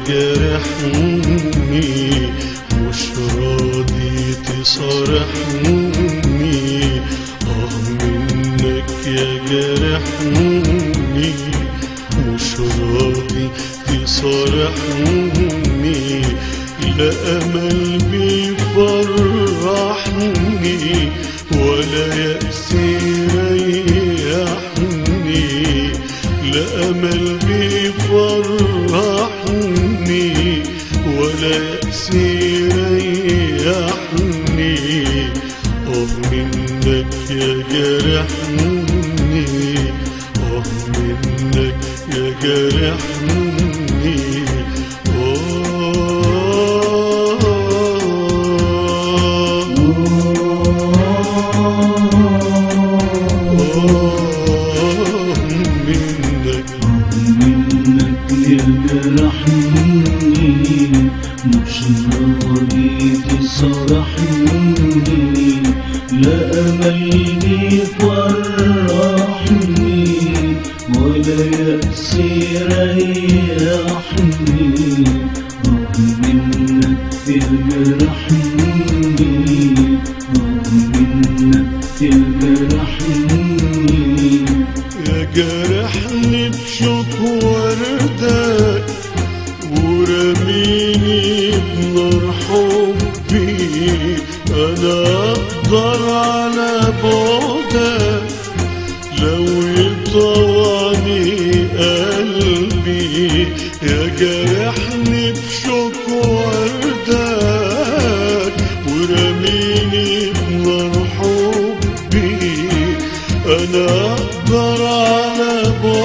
جارحني مش راضي تصارحني اه منك يا جارحني مش راضي تصارحني لا امل بيفرحني ولا يأس يريحني لا امل بيفرحني ولا يأس يريحني اه منك يا جارحني اه منك يا جارحني آه آه منك منك يجرحني مش راضي تصرحني لا أمل يفرحني ولا يأس يريحني آه منك يجرحني آه منك يجرحني يا جرحني بشوك وردك ورميني بنار حبي انا اقدر على بعدك لو يطوعني قلبي يا جرحني بشوك وردك ورميني بنار حبي انا اقدر على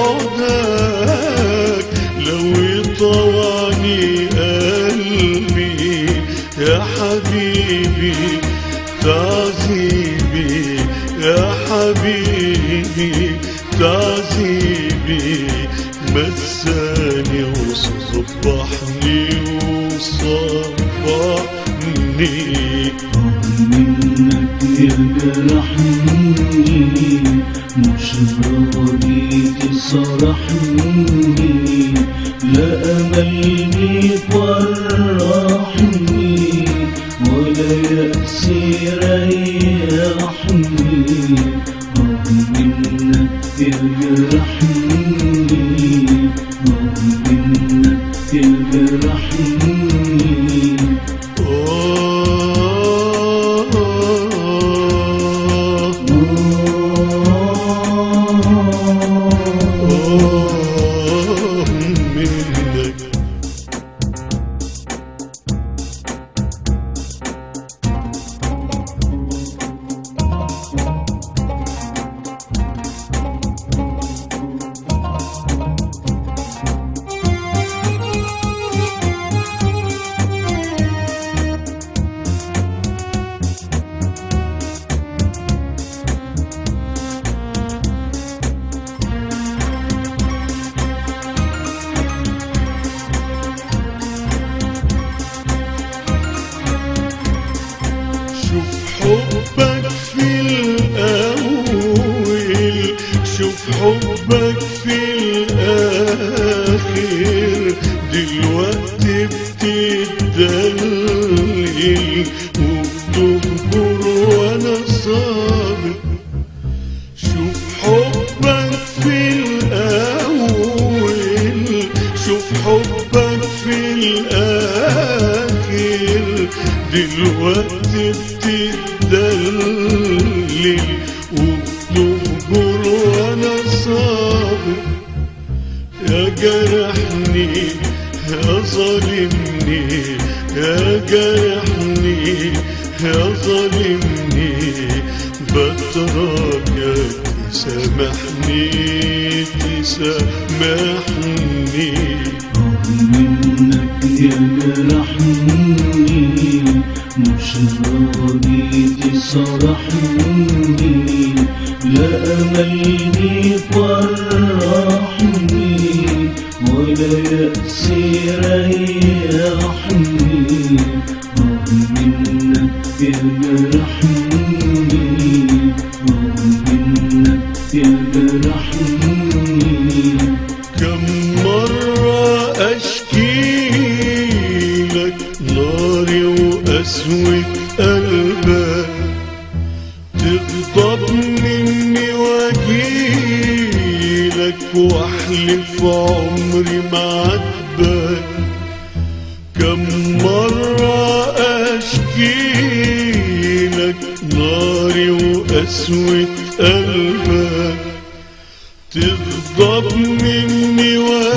بعدك لو يطوعني قلبي يا حبيبي تعذيبي يا حبيبي تعذيبي مساني وصبحني وصبحني منك يجرحني مش راضي تصرحني لا أمل يفرحني ولا يأس يريحني آه منك يجرحني آه منك يجرحني آه آه منك شوف حبك في الأول شوف حبك في الآخر دلوقتي بتدلل وبتكبر وأنا صابر شوف حبك في الأول شوف حبك في الآخر دلوقتي بتدلل وبتهجر وأنا صابر يا جرحني يا ظالمني يا جرحني يا ظالمني بترجاك تسامحني تسامحني منك يجرحني مش راضي تصرحني لا أمل يفرحني ولا يأس يريحني آه منك يجرحني آه منك يجرحني كم مرة أشكي واحلف عمري ما عاتبك كم مرة أشكي لك ناري وقسوة قلبك تغضب مني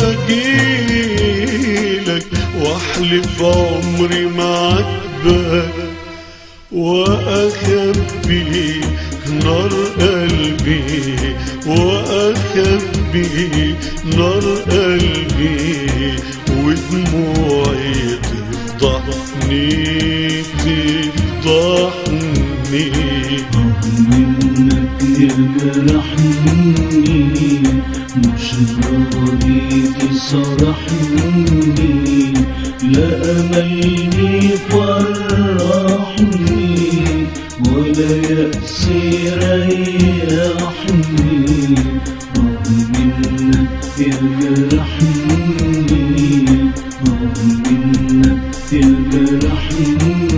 واجيلك واحلف عمري ما عاتبك وأخبي نار قلبي وأخبي نار قلبي ودموعي تفضحني تفضحني منك يا جرحني مش راضي تصرحني لا أملني فرحني ولا يأسي ريحني آه منك يا جرحني آه منك يا جرحني